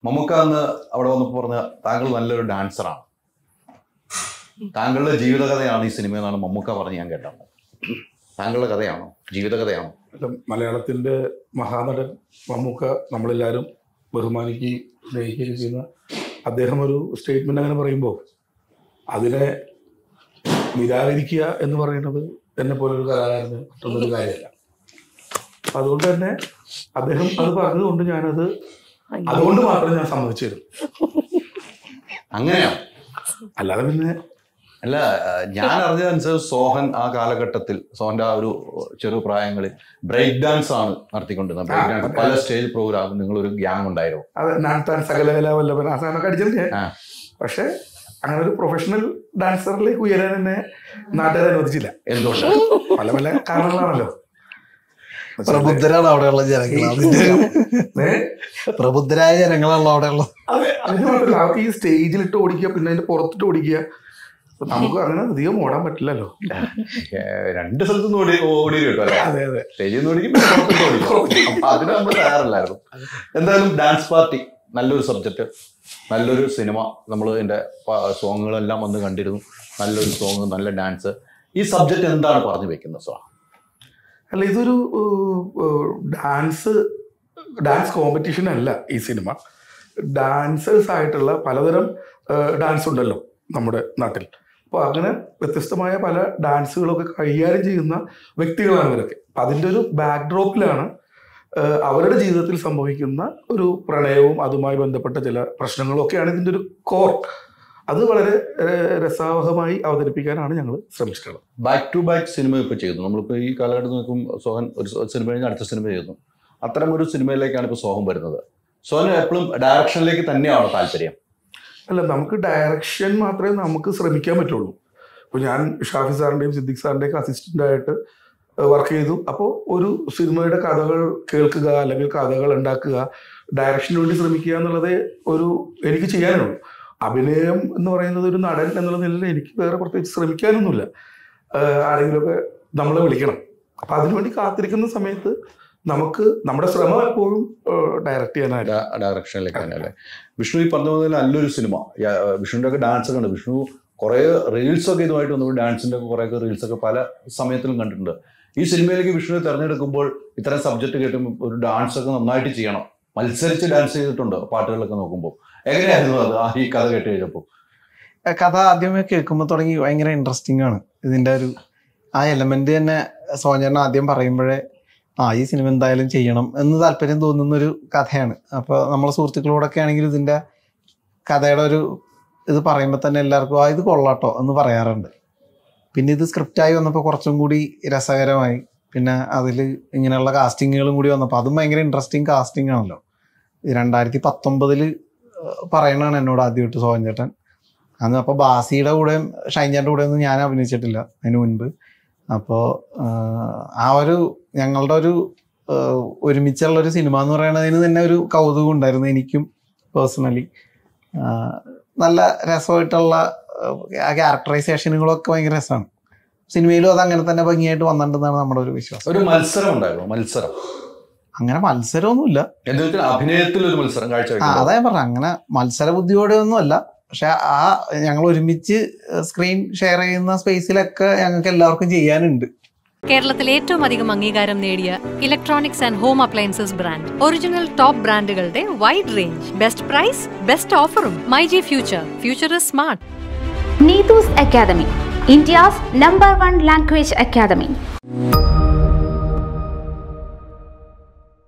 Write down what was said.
മമ്മൂക്ക അന്ന് അവിടെ വന്നപ്പോൾ പറഞ്ഞ താങ്കൾ നല്ലൊരു ഡാൻസറാണ് താങ്കളുടെ ജീവിതകഥയാണ് ഈ സിനിമ എന്നാണ് മമ്മൂക്ക പറഞ്ഞ് ഞാൻ കേട്ടത് താങ്കളുടെ കഥയാണോ ജീവിതകഥയാണോ അല്ല, മലയാളത്തിന്റെ മഹാനടൻ മമ്മൂക്ക നമ്മളെല്ലാവരും ബഹുമാനിക്കുകയും സ്നേഹിക്കുകയും ചെയ്യുന്ന അദ്ദേഹം ഒരു സ്റ്റേറ്റ്മെന്റ് അങ്ങനെ പറയുമ്പോൾ അതിനെ നിരാകരിക്കുക എന്ന് പറയുന്നത് എന്നെ പോലെ ഒരു കലാകാരന് പറ്റുന്നൊരു കാര്യമല്ല അപ്പൊ അതുകൊണ്ട് തന്നെ അദ്ദേഹം അത് പറഞ്ഞതുകൊണ്ട് ഞാനത് അതുകൊണ്ട് മാത്രം ഞാൻ സമ്മതിച്ചു തരും അങ്ങനെയാണ് അല്ലാതെ പിന്നെ അല്ല ആ, ഞാൻ അറിഞ്ഞതനുസരിച്ച് സോഹൻ ആ കാലഘട്ടത്തിൽ സോഹന്റെ ആ ഒരു ചെറു പ്രായങ്ങളിൽ ബ്രേക്ക് ഡാൻസ് ആണ് നടത്തിക്കൊണ്ടിരുന്നത് ബ്രേക്ക് ഡാൻസ് പല സ്റ്റേജ് പ്രോഗ്രാം നിങ്ങളൊരു ഗ്യാങ് ഉണ്ടായിരുന്നു അത് ഞാൻ താൻ സകലകല വല്ലഭൻ ആ സാധനമൊക്കെ അടിച്ചിട്ടുണ്ട് ആ. പക്ഷെ അങ്ങനെ ഒരു പ്രൊഫഷണൽ ഡാൻസറിലേക്ക് ഉയരാൻ എന്നെ നാട്ടുകാർ അനുവദിച്ചില്ല എന്തുകൊണ്ട് പല പല കാരണങ്ങളാണല്ലോ പ്രബുദ്ധരാണ് അവിടെയുള്ള ജനങ്ങൾ അതിന്റെ ഏ? പ്രബുദ്ധരായ ജനങ്ങളാണല്ലോ അവിടെയുള്ള അതെ അതിന് മാത്രമല്ല അവർക്ക് ഈ സ്റ്റേജിലിട്ട് ഓടിക്കുക പിന്നെ അതിന്റെ പുറത്തിട്ട് ഓടിക്കുക അപ്പൊ നമുക്ക് അങ്ങനെ അധികം ഓടാൻ പറ്റില്ലല്ലോ ഏ, രണ്ട് സ്ഥലത്തുനിന്ന് ഓടി ഓടി കിട്ടും അല്ലേ അതെ അതെ സ്റ്റേജിൽ നിന്ന് ഓടിക്കും പിന്നെ പുറത്തോട്ട് ഓടിക്കും അപ്പൊ അതിന് നമ്മൾ തയ്യാറല്ലായിരുന്നു എന്തായാലും ഡാൻസ് പാർട്ടി നല്ലൊരു സബ്ജക്റ്റ് നല്ലൊരു സിനിമ നമ്മൾ ഇതിന്റെ സോങ്ങുകളെല്ലാം വന്ന് കണ്ടിരുന്നു നല്ലൊരു സോങ് നല്ല ഡാൻസ് ഈ സബ്ജക്റ്റ് എന്താണ് പറഞ്ഞു വെക്കുന്നത് സോ അല്ല ഇതൊരു ഡാൻസ് ഡാൻസ് കോമ്പറ്റീഷൻ അല്ല ഈ സിനിമ ഡാൻസേഴ്സ് ആയിട്ടുള്ള പലതരം ഡാൻസ് ഉണ്ടല്ലോ നമ്മുടെ നാട്ടിൽ അപ്പോൾ അങ്ങനെ വ്യത്യസ്തമായ പല ഡാൻസുകളൊക്കെ കൈകാര്യം ചെയ്യുന്ന വ്യക്തികളാണ് ഇവരൊക്കെ അപ്പം അതിൻ്റെ ഒരു ബാക്ക്ഡ്രോപ്പിലാണ് അവരുടെ ജീവിതത്തിൽ സംഭവിക്കുന്ന ഒരു പ്രണയവും അതുമായി ബന്ധപ്പെട്ട ചില പ്രശ്നങ്ങളും ഒക്കെയാണ് ഇതിൻ്റെ ഒരു കോർ അത് വളരെ ഏഹ്, രസാവഹമായി അവതരിപ്പിക്കാനാണ് ഞങ്ങൾ ശ്രമിച്ചിട്ടുള്ളത് ബാക്ക് ടു ബാക്ക് സിനിമ ഇപ്പോൾ ചെയ്യുന്നു നമ്മളിപ്പോൾ ഈ കാലഘട്ടത്തിൽ നോക്കും സോഹൻ ഒരു സ- സിനിമ കഴിഞ്ഞ് അടുത്ത സിനിമ ചെയ്യുന്നു അത്തരം ഒരു സിനിമയിലേക്കാണ് ഇപ്പോൾ സോഹൻ വരുന്നത് സോഹൻ എപ്പോഴും ഡയറക്ഷനിലേക്ക് തന്നെയാണോ താല്പര്യം അല്ല നമുക്ക് ഡയറക്ഷൻ മാത്രമേ നമുക്ക് ശ്രമിക്കാൻ പറ്റുള്ളൂ ഇപ്പോൾ ഞാൻ ഷാഫി സാറിൻ്റെയും സിദ്ദിഖ് സാറിൻ്റെയും ഒക്കെ അസിസ്റ്റൻ്റ് ആയിട്ട് വർക്ക് ചെയ്തു അപ്പോൾ ഒരു സിനിമയുടെ കഥകൾ കേൾക്കുക അല്ലെങ്കിൽ കഥകൾ ഉണ്ടാക്കുക ഡയറക്ഷന് വേണ്ടി ശ്രമിക്കുക എന്നുള്ളത് ഒരു എനിക്ക് ചെയ്യാനുള്ളൂ അഭിനയം എന്ന് പറയുന്നത് ഒരു നടൻ എന്നുള്ള നിലയിൽ എനിക്ക് വേറെ പ്രത്യേകിച്ച് ശ്രമിക്കാനൊന്നുമില്ല ആഹ് ആരെങ്കിലുമൊക്കെ നമ്മളെ വിളിക്കണം അപ്പം അതിനുവേണ്ടി കാത്തിരിക്കുന്ന സമയത്ത് നമുക്ക് നമ്മുടെ ശ്രമം എപ്പോഴും ഡയറക്റ്റ് ചെയ്യാനായിട്ട് ഡ- ഡയറക്ഷനിലേക്ക് തന്നെ അല്ലേ വിഷ്ണു ഈ പറഞ്ഞ പോലെ നല്ലൊരു സിനിമ യ- വിഷ്ണുവിൻ്റെ ഒക്കെ ഡാൻസ് ഒക്കെ ഉണ്ട് വിഷ്ണു കുറേ റീൽസ് ഒക്കെ ഇതുമായിട്ട് വന്നപ്പോൾ ഡാൻസിൻ്റെ ഒക്കെ കുറേ റീൽസ് ഒക്കെ പല സമയത്തിലും കണ്ടിട്ടുണ്ട് ഈ സിനിമയിലേക്ക് വിഷ്ണുവിനെ തിരഞ്ഞെടുക്കുമ്പോൾ ഇത്തരം സബ്ജക്റ്റ് കേട്ടുമ്പോൾ ഒരു ഡാൻസ് ഒക്കെ നന്നായിട്ട് ചെയ്യണം മത്സരിച്ച് ഡാൻസ് ചെയ്തിട്ടുണ്ട് പാട്ടുകളൊക്കെ നോക്കുമ്പോൾ എങ്ങനെയായിരുന്നു അത് ആ ഈ കഥ കേട്ട് കഴിഞ്ഞപ്പോൾ കഥ ആദ്യമേ കേൾക്കുമ്പോൾ തുടങ്ങി ഭയങ്കര ഇൻട്രസ്റ്റിംഗ് ആണ് ഇതിന്റെ ഒരു ആ എലമെന്റ് തന്നെ സോഞ്ഞേട്ടൻ ആദ്യം പറയുമ്പോഴേ ആ ഈ സിനിമ എന്തായാലും ചെയ്യണം എന്ന് താല്പര്യം തോന്നുന്ന ഒരു കഥയാണ് അപ്പോൾ നമ്മളെ സുഹൃത്തുക്കളോടൊക്കെ ആണെങ്കിൽ ഇതിന്റെ കഥയുടെ ഒരു ഇത് പറയുമ്പോൾ തന്നെ എല്ലാവർക്കും ആ ഇത് കൊള്ളാട്ടോ എന്ന് പറയാറുണ്ട് പിന്നെ ഇത് സ്ക്രിപ്റ്റായി വന്നപ്പോൾ കുറച്ചും കൂടി രസകരമായി പിന്നെ അതിൽ ഇങ്ങനെയുള്ള കാസ്റ്റിങ്ങുകളും കൂടി വന്നപ്പോൾ അതും ഭയങ്കര ഇൻട്രസ്റ്റിംഗ് കാസ്റ്റിംഗ് ആണല്ലോ രണ്ടായിരത്തി പത്തൊമ്പതിൽ പറയണതാണ് എന്നോട് ആദ്യമായിട്ട് സോഹൻ ചേട്ടൻ അന്ന് അപ്പോൾ ബാസിയുടെ കൂടെയും ഷൈൻചാൻ്റെ കൂടെ ഒന്നും ഞാൻ അഭിനയിച്ചിട്ടില്ല അതിന് മുൻപ് അപ്പോൾ ആ ഒരു ഞങ്ങളുടെ ഒരു ആ, ഒരുമിച്ചുള്ള ഒരു സിനിമ എന്ന് പറയുന്നതിന് തന്നെ ഒരു കൗതുകം ഉണ്ടായിരുന്നു എനിക്കും പേഴ്സണലി നല്ല രസമായിട്ടുള്ള ആ ക്യാരക്ടറൈസേഷനുകളൊക്കെ ഭയങ്കര രസമാണ് സിനിമയിലും അത് അങ്ങനെ തന്നെ ഭംഗിയായിട്ട് വന്നിട്ടുണ്ടെന്നാണ് നമ്മുടെ ഒരു വിശ്വാസം ഒരു മത്സരം ഉണ്ടായിരുന്നു മത്സരം അങ്ങനെ മത്സരമൊന്നുമില്ല എന്ന് വെച്ചാൽ അഭിനയത്തിൽ ഒരു മത്സരം ആ കാഴ്ചവെക്കുന്നത് അതാ ഞാൻ പറഞ്ഞ അങ്ങനെ മത്സര ബുദ്ധിയോടെ ഒന്നും അല്ല പക്ഷെ ആ ഞങ്ങൾ ഒരുമിച്ച് സ്ക്രീൻ ഷെയർ ചെയ്യുന്ന സ്പേസിലൊക്കെ ഞങ്ങൾക്ക് എല്ലാവർക്കും ചെയ്യാനുണ്ട് കേരളത്തിൽ ഏറ്റവും അധികം അംഗീകാരം നേടിയ electronics and home appliances brand original top ബ്രാൻഡുകളുടെ wide range best price best ഓഫറും my G future future is smart Neetu's Academy, India's number one language academy.